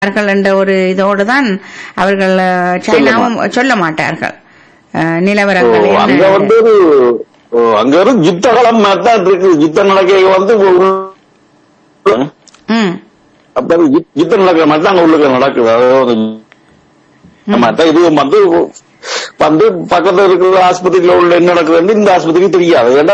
அவர்கள் என்ற ஒரு இதோடு தான் அவர்கள் அஹ், சைனாவும் சொல்ல மாட்டார்கள் அஹ், ஓ, நிலவரங்கள் அங்க என்ன வந்து ஒரு ஓ, அங்க ஒரு யுத்த களம் மாதிரி தான் இருக்கு யுத்தம் நடக்க வந்து ஒரு- ம் அப்ப அது யுத்- யுத்தம் நடக்கிற மாதிரி தான் அங்க உள்ளுக்கு நடக்குது அதாவது மத்த இது வந்து வந்து பக்கத்துல இருக்கிற ஆஸ்பத்திரியில உள்ள என்ன நடக்குதுன்னு இந்த ஆஸ்பத்திரிக்கு தெரியாது ஏன்னா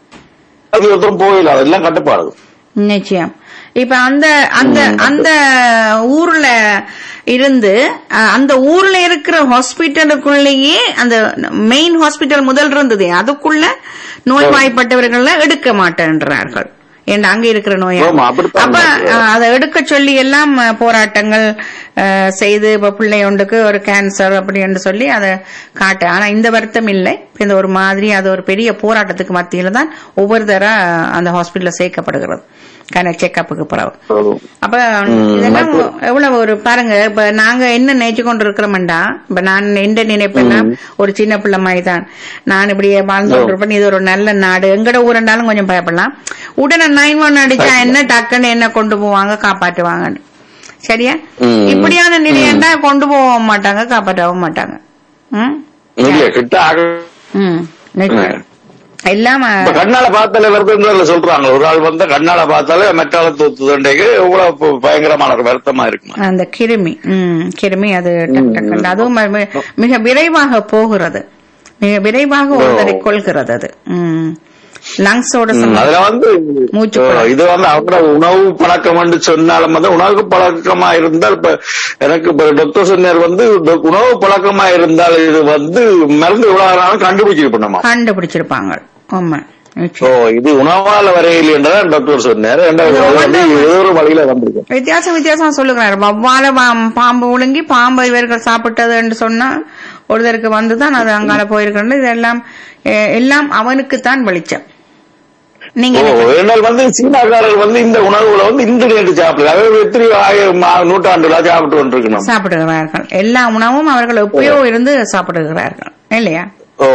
அது ஒருத்தரும் போயில அதெல்லாம் கட்டுப்பாடு நிச்சயம் இப்ப அந்த அந்த அந்த ஊர்ல இருந்து அஹ், அந்த ஊர்ல இருக்கிற ஹாஸ்பிட்டலுக்குள்ளேயே அந்த மெயின் ஹாஸ்பிட்டல் முதல் இருந்தது அதுக்குள்ள நோய்வாய்ப்பட்டவர்கள எடுக்க மாட்டேன்றார்கள் ஏன்னா அங்க இருக்கிற நோய் ஆமா, அப்படித்தான் அப்ப இருக்கு. அஹ், அதை எடுக்க சொல்லி எல்லாம் அஹ், போராட்டங்கள் அஹ், செய்து இப்ப பிள்ளை ஒன்றுக்கு ஒரு கேன்சர் அப்படின்னு சொல்லி அதை காட்டு ஆனா இந்த வருத்தம் இல்லை இப்ப இந்த ஒரு மாதிரி அது ஒரு பெரிய போராட்டத்துக்கு மத்தியில தான் ஒவ்வொரு தர அந்த ஹாஸ்பிட்டல்ல சேர்க்கப்படுகிறது கன செக்கப்புக்கு பிறகு அப்ப இதெல்லாம் எவ்வளவு ஒரு பாருங்க இப்ப நாங்க என்ன நினைச்சு கொண்டு இருக்கிறோம்டா இப்ப நான் எந்த நினைப்பேன்னா ஒரு சின்ன பிள்ளை மாதிரி தான் நான் இப்படியே வாழ்ந்து கொண்டிருப்பேன் இது ஒரு நல்ல நாடு எங்கட ஊரண்டாலும் கொஞ்சம் பயப்படலாம் உடனே நைன் ஒன் அடிச்சா என்ன டக்குன்னு என்ன கொண்டு போவாங்க காப்பாற்றுவாங்கன்னு சரியா ம். இப்படியான நிலையண்டா கொண்டு போக மாட்டாங்க காப்பாற்றவும் மாட்டாங்க ம் இல்ல கிட்ட ஆக ம் நிச்சயம். எல்லாம் இப்ப கண்ணால பார்த்தாலே வருத்தம் சொல்றாங்க ஒரு ஆள் வந்து கண்ணால பார்த்தாலே மெட்டால தூத்துதண்டைக்கு எவ்வளவு ப- பயங்கரமான ஒரு வருத்தமா இருக்குமா அந்த கிருமி ம் கிருமி அது டக் டக்குன்னு அதுவும் ம- மி- மிக விரைவாக போகிறது மிக விரைவாக ஒருத்தரை கொள்கிறது அது ம் லங்ஸோட ம், அதுல வந்து மூச்சு ஓ, குழாய். இது வந்து அவங்க உணவு பழக்கம் என்று சொன்னாலும் வந்து உணவு பழக்கமா இருந்தால் இப்ப எனக்கு இப்ப டாக்டர் சொன்னார் வந்து டொ- உணவு பழக்கமா இருந்தால் இது வந்து மருந்து எவ்வளவு நாளும் கண்டுபிடிச்சிருப்போம் நம்ம கண்டுபிடிச்சிருப்பாங்க ஆமா ஓ நிச்சயம். இது உணவால வரையில் என்றதான் டாக்டர் சொன்னார் ரெண்டாவது அது வந்து ஏதோ ஒரு வழியில வந்திருக்கு வித்தியாசம் வித்தியாசம் சொல்லுகிறார் வவ்வால பாம்- பாம்பு விழுங்கி பாம்பு இவர்கள் சாப்பிட்டது என்று சொன்னா ஒருத்தருக்கு வந்துதான் அது அங்கால போயிருக்கிறது இதெல்லாம் எ- எல்லாம் அவனுக்குத்தான் வெளிச்சம் நீங்க ஓ என்ன ஏனால் வந்து சீனாக்காரர்கள் வந்து இந்த உணவுகளை வந்து இன்று நேற்று சாப்பிடல அதாவது எத்தனை ஆயிரம் ஆ- நூற்றாண்டுகளா சாப்பிட்டு கொண்டிருக்கணும் சாப்பிடுகிறார்கள் எல்லா உணவும் அவர்கள் எப்பயோ இருந்து சாப்பிடுகிறார்கள் இல்லையா ஓ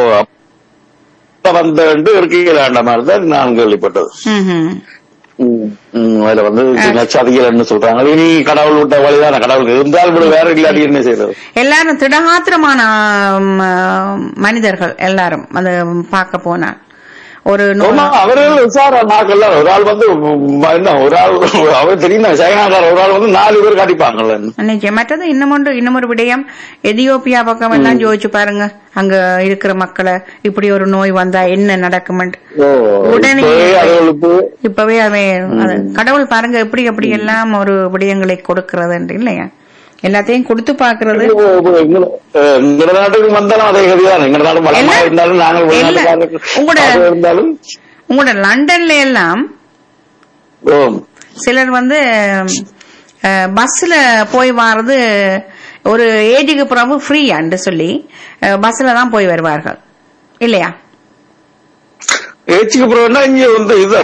அப்ப வந்த இருக்கீங்களாண்ட மாதிரி தான் நான் கேள்விப்பட்டது ம்ஹும். ம், ம், அதுல வந்து நச்சாதிகள்னு சொல்றாங்க இனி கடவுள் விட்ட வழிதான கடவுள் இருந்தால் இப்படி வேற இல்லாட்டி என்ன செய்யறது எல்லாரும் திடகாத்திரமான ஆம், மனிதர்கள் எல்லாரும் அது பார்க்க போனா ஒரு நூ- ஆமா அவர்கள் விசார நாக்கல்ல ஒரு ஆள் வந்து ம், என்ன ஒரு ஆள் அவர் தெரியும் சைனாக்கார ஒரு ஆள் வந்து நாலு பேர் காட்டிப்பாங்கல்ல நிச்சயம் மற்றது இன்னும் ஒன்று இன்னும் ஒரு விடயம் எதியோப்பியா பக்கம் எல்லாம் யோசிச்சு பாருங்க அங்க இருக்கிற மக்களை இப்படி ஒரு நோய் வந்தா என்ன நடக்குமென்று ஓ, உடனே இப்பவே அதுகளுக்கு இப்பவே அவன் அது கடவுள் பாருங்க எப்படி எப்படி எல்லாம் ஒரு விடயங்களை கொடுக்கிறது இல்லையா எல்லாத்தையும் கொடுத்து பாக்குறது எங்க நாட்டுக்கு வந்தாலும் அதே கதிதான் எங்க நாடு வளமா எல்லாம் இருந்தாலும் நாங்கள் எல்லாம் வெளிநாட்டுக்காரர்கள் உங்களோட- அது இருந்தாலும் உங்களோட லண்டன்ல எல்லாம் ஓ, சிலர் வந்து அஹ், பஸ்ல போய் வர்றது ஒரு ஏஜுக்கு பிறகு ஃப்ரீயான்னு சொல்லி அஹ், பஸ்ல தான் போய் வருவார்கள் இல்லையா ஏச்சுக்கு அப்புறம் இங்க வந்து இது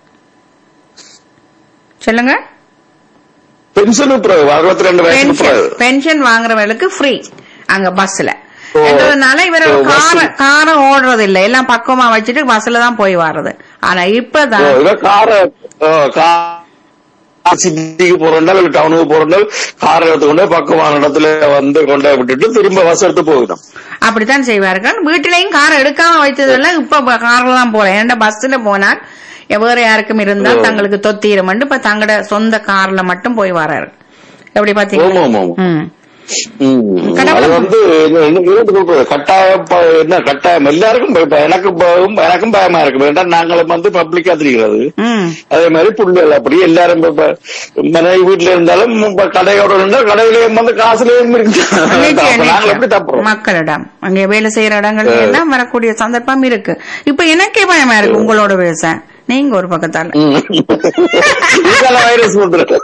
சொல்லுங்க பென்ஷன் பிறகு அறுபத்தி ரெண்டு வயசுக்கு பென்ஷன் பிறகு பென்ஷன் வாங்குறவங்களுக்கு ஃப்ரீ அங்க பஸ்ல ஓ. என்றதுனால இவர் ஓ, கார bus. காரம் ஓடுறது இல்ல எல்லாம் பக்குவமா வச்சுட்டு பஸ்ல தான் போய் வர்றது ஆனா ஓ, இப்பதான் இவ கார சிட்டிக்கு போறோம்னா இல்ல டவுனுக்கு போறோம்னா காரை எடுத்துக்கொண்டு பக்கமான இடத்துல வந்து கொண்டு போய் விட்டுட்டு திரும்ப பஸ் எடுத்து போகணும் அப்படித்தான் செய்வார்கள் வீட்டிலையும் கார் எடுக்காம வைத்ததெல்லாம் இப்ப கார்ல தான் போறேன் ஏன்னா பஸ்ல போனால் வேற யாருக்கும் இருந்தால் ஓ. தங்களுக்கு தொத்திரும் இப்ப தங்களோட சொந்த கார்ல மட்டும் போய் வராரு எப்படி ஆமா பாத்தீங்களா ஆமா ஆமா ம். ம். கடவுள் அது வந்து என்ன- என்ன இருபது கொடுக்குறது கட்டாயம் ப- என்ன கட்டாயம் எல்லாருக்கும் பய- பய- எனக்கு பயம் எனக்கும் பயமா இருக்கு வேண்டாம் நாங்களும் வந்து பப்ளிக்கா தெரிகிறது ம். அதே மாதிரி புள்ளிகள் அப்படி எல்லாரும் இப்ப- இப்ப மனைவி வீட்டுல இருந்தாலும் இப்ப கடையோட இருந்தா கடையிலயும் வந்து காசுலயும் இருக்கு நிச்சயம், அப்ப நாங்கள் எப்படி நிச்சயம். தப்புறோம் மக்களிடம் அங்கே வேலை செய்யற இடங்கள்ல எல்லாம் வரக்கூடிய சந்தர்ப்பம் இருக்கு இப்ப எனக்கே பயமா இருக்கு உங்களோட பேச நீங்க ஒரு பக்கத்தால ம். இதெல்லாம் வைரஸ் வந்துருக்கு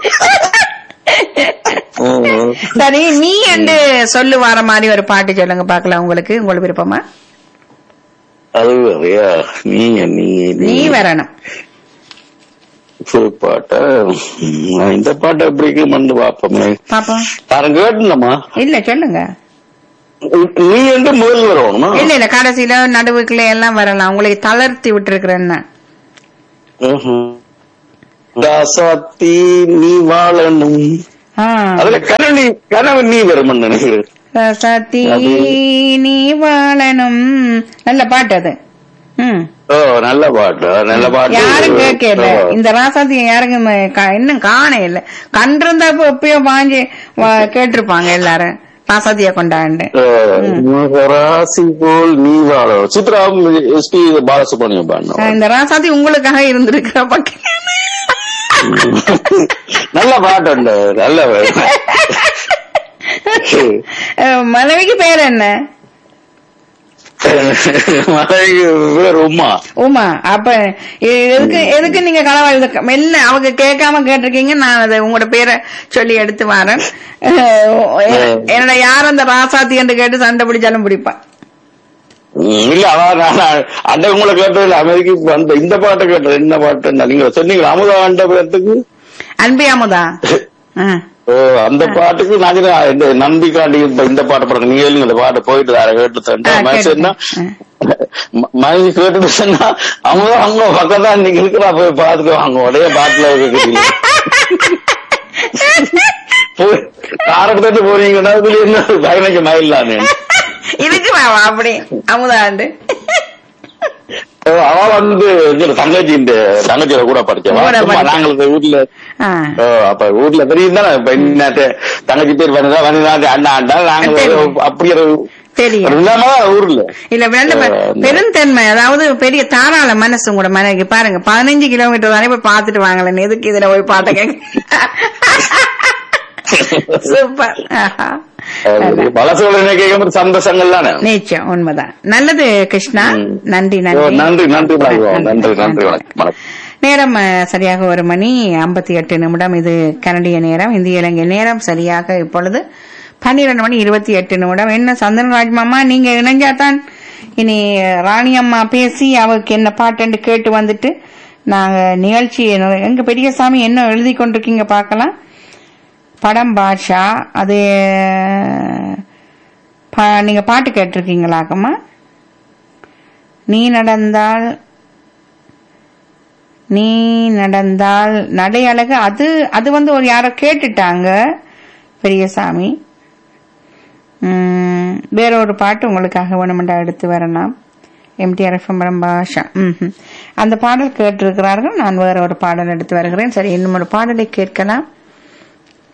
ம். சரி நீ என்று சொல்லு வர மாதிரி ஒரு பாட்டு சொல்லுங்க பாக்கலாம் உங்களுக்கு உங்களுக்கு விருப்பமா அது வேறையா நீங்க நீ நீ வரணும் ஃபுல் பாட்ட ம், இந்த பாட்டை எப்படி இருக்குன்னு பாப்போமே பாப்போம் நான் கேட்டுலமா இல்ல சொல்லுங்க நீ என்று முதல் வரணுமா இல்ல இல்ல கடைசியில நடுவுக்குள்ள எல்லாம் வரலாம் உங்களை தளர்த்தி விட்டுருக்கிறேன்னு ராசாத்தி நீ வாழணும் ஆ. அதுல கனவு கனவு நீ வரும்னு நினைக்கிறேன் ரசத்தி அது- நீ வாழணும் நல்ல பாட்டு அது ம் ஓ நல்ல பாட்டு நல்ல பாட்டு யாரும் கேட்கல ஓ. இந்த ராசாத்திய யாருக்கும் க- இன்னும் காண இல்ல கண்டிருந்தா இப்ப எப்பயோ பாஞ்சு வ- கேட்டிருப்பாங்க எல்லாரும் ராசாத்திய கொண்டாண்டு ஓ, ராசி போல் நீ வாழ சித்ரா எஸ்பி பாலசுப்ரமணியம் ஆ, பாடினோம் இந்த ராசாத்தி உங்களுக்காக இருந்திருக்கிற பக்கம் நல்ல பாட்டு உண்டு நல்ல அஹ், மனைவிக்கு பேர் என்ன மனைவி பேர் உமா உமா அப்ப எ- எதுக்கு எதுக்கு நீங்க களவா எழுத மெல்ல அவங்க கேட்காம கேட்டிருக்கீங்க நான் அதை உங்களோட பேரை சொல்லி எடுத்து வரேன் அஹ், எ- என்னோட யார் அந்த ராசாத்தி என்று கேட்டு சண்டை பிடிச்சாலும் பிடிப்பான் ம், இல்ல அதான் நான் அண்டை உங்களை கேட்டது இல்ல அமெரிக்கா அந்த இந்த பாட்டை கேட்டது என்ன பாட்டு நீங்க சொன்னீங்க அமுதா அண்ட பேரத்துக்கு அன்பி அமுதா ஆ. ஓ அந்த பாட்டுக்கு நான் சொன்னேன், இந்த நம்பிக்காண்டி இந்த- இந்த பாட்டு பாடுங்க நீங்க எழுதுங்க இந்த பாட்டு போயிட்டு அதை கேட்டு ஆ, தந்தேன் மனுஷன்னா கேட்டுட்டேன். மனைவி கேட்டு சொன்னா அவங்க அவங்க பக்கம் தான் நீங்க இருக்கிறா போய் பாத்துட்டு வாங்க உடனே பாட்டுல கேக்குறீங்க போய் காரப்பட்டு போறீங்கன்னா இதுல என்ன பதினஞ்சு மைல் தானே இருக்கு மாமா அப்படி அமுதாண்டு ஓ, அவ வந்து இதுல தங்கச்சி இந்த தங்கச்சியோட கூட படிச்சவா கூட சும்மா படிச்சா. நாங்கள் இந்த வீட்டுல ஆ. ஓ, அப்ப வீட்டுல தெரியும் தானே இப்ப என்ன தங்கச்சி பேர் வந்ததா வந்ததா அண்ணா அண்ணா நாங்க தெரியும். அப்படி ஒரு தெரியும் இல்லாம ஊர்ல இல்ல நல்ல பெ- ஆ, பெருந்தன்மை அதாவது பெரிய தாராள மனசு கூட மனைவி பாருங்க பதினஞ்சு கிலோமீட்டர் தானே போய் பாத்துட்டு வாங்கலன்னு எதுக்கு இதுல போய் பாட்ட கேட்க சூப்பர் ஆஹா. பழசோட கேட்கும் சந்தோஷங்கள் தானே நிச்சயம் உண்மைதான் நல்லது கிருஷ்ணா ம். நன்றி ஓ, நன்றி நன்றி நன்றி பாய்வா. நன்றி நன்றி வணக்கம் வணக்கம் நேரம் அஹ், சரியாக ஒரு மணி ஐம்பத்தி எட்டு நிமிடம் இது கனடிய நேரம் இந்திய இலங்கை நேரம் சரியாக இப்பொழுது பன்னிரண்டு மணி இருபத்தி எட்டு நிமிடம் என்ன சந்தனராஜ் மாமா நீங்க இணைஞ்சாதான் இனி ராணி அம்மா பேசி அவருக்கு என்ன பாட்டுன்னு கேட்டு வந்துட்டு நாங்க நிகழ்ச்சி என்ன- எங்க பெரியசாமி என்ன எழுதி கொண்டிருக்கீங்க பார்க்கலாம் படம் பாஷா அது பா- நீங்க பாட்டு கேட்டிருக்கீங்களாக்கம்மா நீ நடந்தால் நீ நடந்தால் நடை அழகு அது அது வந்து ஒரு யாரோ கேட்டுட்டாங்க பெரியசாமி உம், வேற ஒரு பாட்டு உங்களுக்காக வேணுமெண்டா எடுத்து வரலாம் எம்டிஆர் எஃப்எம் பாஷா ம்ஹும். அந்த பாடல் கேட்டிருக்கிறார்கள் நான் வேற ஒரு பாடல் எடுத்து வருகிறேன் சரி இன்னும் ஒரு பாடலை கேட்கலாம்